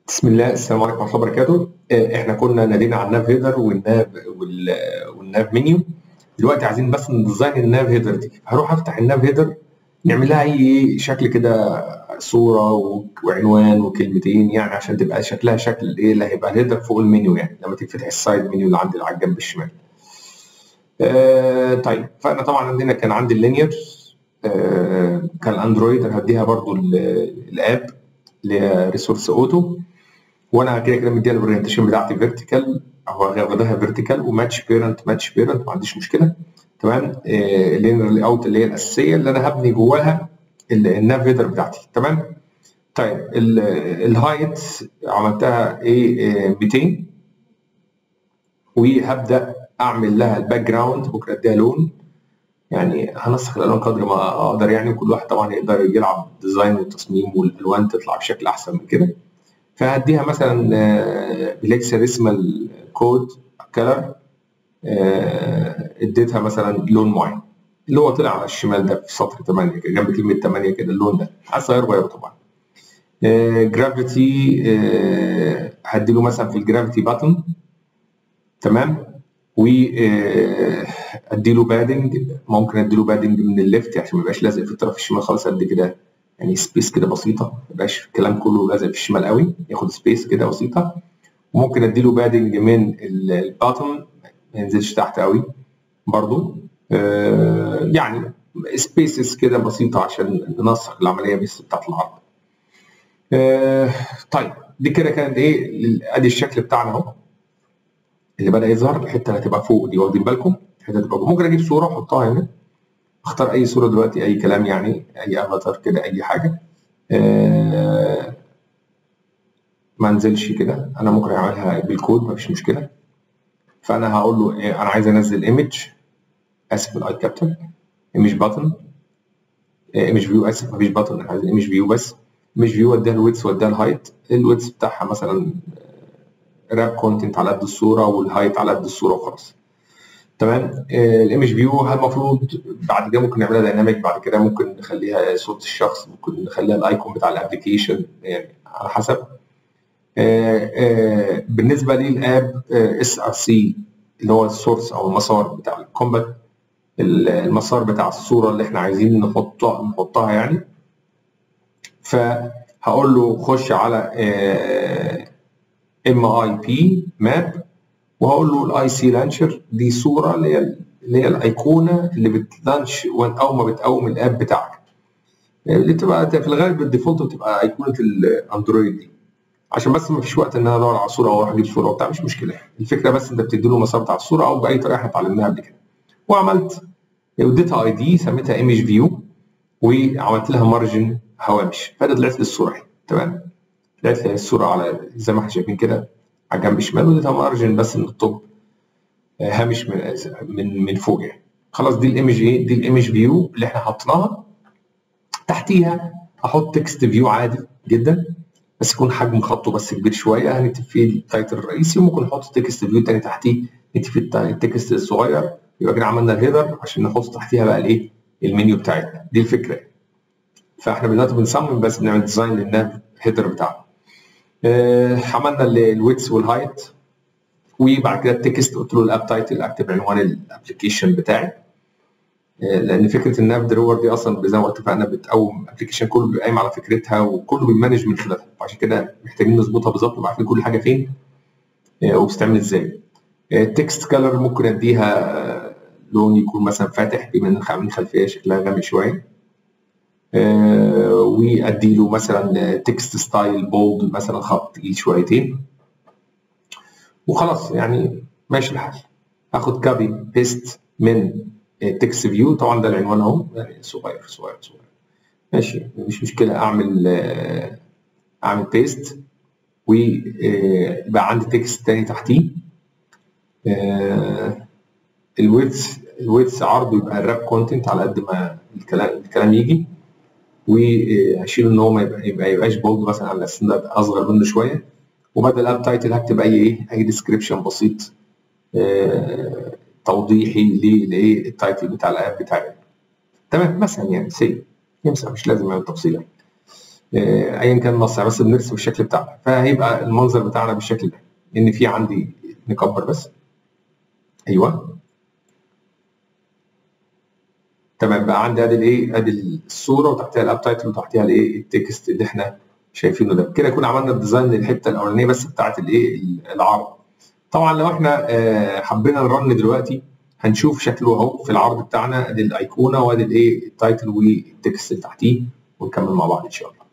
بسم الله السلام عليكم ورحمه الله وبركاته آه، احنا كنا نادينا على الناف هيدر والناف وال- والناف منيو دلوقتي عايزين بس نديزاين الناف هيدر دي هروح افتح الناف هيدر نعمل لها اي شكل كده صوره و- وعنوان وكلمتين يعني عشان تبقى شكلها شكل ايه اللي هيبقى الهيدر فوق المنيو يعني لما تفتح السايد منيو اللي عندي على الجنب الشمال آه طيب فانا طبعا عندنا كان عندي اللينير آه كان اندرويد انا هديها برضو ال- الاب اللي هي ريسورس اوتو وانا كده كده مديها الاورينتيشن بتاعتي فيرتيكال او واخدها فيرتيكال وماتش بيرنت ماتش بيرنت ما عنديش مشكله تمام آه اللينر لاي اوت اللي هي الاساسيه اللي انا هبني جواها النافيتر بتاعتي تمام طيب ال- الهايت عملتها ايه آه، 200 وهبدا اعمل لها الباك جراوند ممكن اديها لون يعني هنسخ الالوان قدر ما اقدر يعني وكل واحد طبعا يقدر يلعب ديزاين والتصميم والالوان تطلع بشكل احسن من كده فهديها مثلا بليكسيريسمال كود كلر اديتها مثلا لون معين اللي هو طلع على الشمال ده في سطر 8 كده جنب كلمه 8 كده اللون ده عايز اغيره غيره طبعا جرافيتي هديله مثلا في الجرافيتي باتن تمام و آه، اديله بادنج ممكن اديله بادنج من الليفت عشان ما يبقاش لازق في الطرف الشمال خالص قد كده يعني سبيس كده بسيطه ما يبقاش الكلام كله لازق في الشمال قوي ياخد سبيس كده بسيطه وممكن اديله بادنج من الباتن ما ينزلش تحت قوي برضو آه، يعني سبيسز كده بسيطه عشان ننسق العمليه بس بتاعت العرض آه، طيب دي كده كانت ايه ادي الشكل بتاعنا اهو اللي بدا يظهر الحته اللي هتبقى فوق دي واخدين بالكم الحته تبقى فوق. ممكن اجيب صوره واحطها هنا اختار اي صوره دلوقتي اي كلام يعني اي افاتار كده اي حاجه آه، ما انزلش كده انا ممكن اعملها بالكود مفيش مشكله فانا هقول له إيه انا عايز انزل ايمج اسف الاي كابتن ايمج باتن ايمج فيو اسف مفيش باتن انا عايز ايمج فيو بس ايمج فيو اديها الويتس واديها الهايت الويتس بتاعها مثلا راب كونتنت على قد الصوره والهايت على قد الصوره وخلاص تمام الايمج فيو المفروض بعد كده ممكن نعملها دايناميك بعد كده ممكن نخليها صوره الشخص ممكن نخليها الايكون بتاع الابلكيشن يعني على حسب آه، آه، بالنسبه للاب اس ار سي اللي هو السورس او المسار بتاع الكومبات المسار بتاع الصوره اللي احنا عايزين نحطها نحطها يعني فهقول له خش على ام اي بي ماب وهقول له الاي سي لانشر دي صوره اللي هي اللي هي الايقونه اللي بتلانش وان- اول ما بتقوم الاب بتاعك اللي بتبقى في الغالب الديفولت بتبقى ايقونه الاندرويد دي عشان بس ما فيش وقت ان انا ادور على صوره او اروح اجيب صوره وبتاع مش مشكله الفكره بس انت بتدي له المسار بتاع الصوره او باي طريقه احنا اتعلمناها قبل كده وعملت اديتها اي دي سميتها ايمج فيو وعملت لها مارجن هوامش فده طلعت لي الصوره اهي تمام طلعت لي الصوره على زي ما احنا شايفين كده على الجنب الشمال واديتها مارجن بس من الطب آه، هامش من من من فوق يعني خلاص دي الايمج ايه دي الايمج فيو اللي احنا حطيناها تحتيها هحط تكست فيو عادي جدا بس يكون حجم خطه بس كبير شويه هنكتب فيه التايتل الرئيسي وممكن نحط تكست فيو تاني تحتيه نكتب فيه الت- التكست الصغير يبقى كده عملنا الهيدر عشان نحط تحتيها بقى الايه المنيو بتاعتنا دي الفكره فاحنا دلوقتي بنصمم بس بنعمل ديزاين للناف هيدر بتاعنا آه، عملنا الويتس والهايت وبعد كده التكست قلت له الاب تايتل اكتب عنوان الابلكيشن بتاعي آه، لان فكره الناف درور دي اصلا زي ما اتفقنا بتقوم الابلكيشن كله بيبقى قايم على فكرتها وكله بيمانج من خلالها عشان كده محتاجين نظبطها بالظبط نبقى عارفين كل حاجه فين آه، وبتستعمل ازاي التكست كلر ممكن اديها آه، لون يكون مثلا فاتح بما ان من خلفيه شكلها غامق شويه آه، وادي له مثلا تكست ستايل بولد مثلا خط تقيل شويتين وخلاص يعني ماشي الحال هاخد كابي بيست من تكست فيو طبعا ده العنوان اهو يعني صغير صغير صغير ماشي مش مشكله اعمل آه، اعمل بيست ويبقى عندي تكست تاني تحتيه آه، الويتس الويتس عرضه يبقى الراب كونتنت على قد ما الكلام الكلام يجي وهشيل ان هو ما يبقى يبقى يبقاش بولد مثلا على اساس ان ده اصغر منه شويه وبدل الاب تايتل هكتب اي ايه اي ديسكربشن بسيط آه، توضيحي لايه التايتل بتاع الاب بتاعي تمام مثلا يعني سي يمسح مش لازم اعمل تفصيله آه، ايا كان النص بس بنرسم الشكل بتاعنا فهيبقى المنظر بتاعنا بالشكل ده ان في عندي نكبر بس ايوه تمام بقى عندي ادي الايه ادي الصوره وتحتها الاب تايتل وتحتها الايه التكست اللي احنا شايفينه ده كده يكون عملنا الديزاين للحته الاولانيه بس بتاعت الايه العرض طبعا لو احنا آه، حبينا نرن دلوقتي هنشوف شكله اهو في العرض بتاعنا ادي الايقونه وادي الايه التايتل والتكست اللي تحتيه ونكمل مع بعض ان شاء الله